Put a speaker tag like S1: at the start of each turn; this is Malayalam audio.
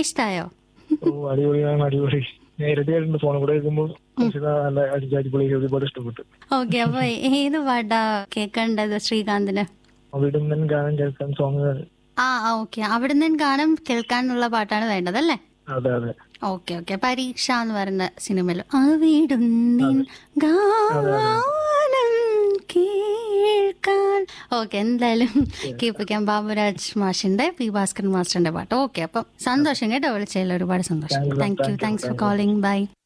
S1: ഇഷ്ടായോ
S2: ഓ അടിപൊളിയാണ് അടിപൊളി നേരിട്ട് കേട്ടിട്ടുണ്ട് ഫോണിൽ കൂടെ കേൾക്കുമ്പോൾ നല്ല അടിച്ച് അടിപൊളി ഒരുപാട് ഇഷ്ടപ്പെട്ടു
S1: ഓക്കെ അപ്പൊ ഏത് പാട്ടാ കേൾക്കേണ്ടത് ശ്രീകാന്തിന്
S2: അവിടുന്ന് ഗാനം കേൾക്കാൻ സോങ്
S1: ആ ഓക്കെ അവിടുന്ന് ഗാനം കേൾക്കാനുള്ള പാട്ടാണ് വേണ്ടത് അല്ലേ
S2: അതെ അതെ
S1: ഓക്കെ ഓക്കെ പരീക്ഷ എന്ന് പറയുന്ന സിനിമയിൽ അവിടുന്നിൻ ഗാനം കേൾക്കാൻ ഓക്കെ എന്തായാലും കേൾപ്പിക്കാം ബാബുരാജ് മാഷിന്റെ പി ഭാസ്കരൻ മാസ്റ്ററിന്റെ പാട്ട് ഓക്കെ അപ്പം സന്തോഷം കേട്ടോ വിളിച്ചതിൽ ഒരുപാട് സന്തോഷം
S2: Thank you,
S1: thank you
S2: thank you,
S1: thanks for
S2: thank you.
S1: Calling by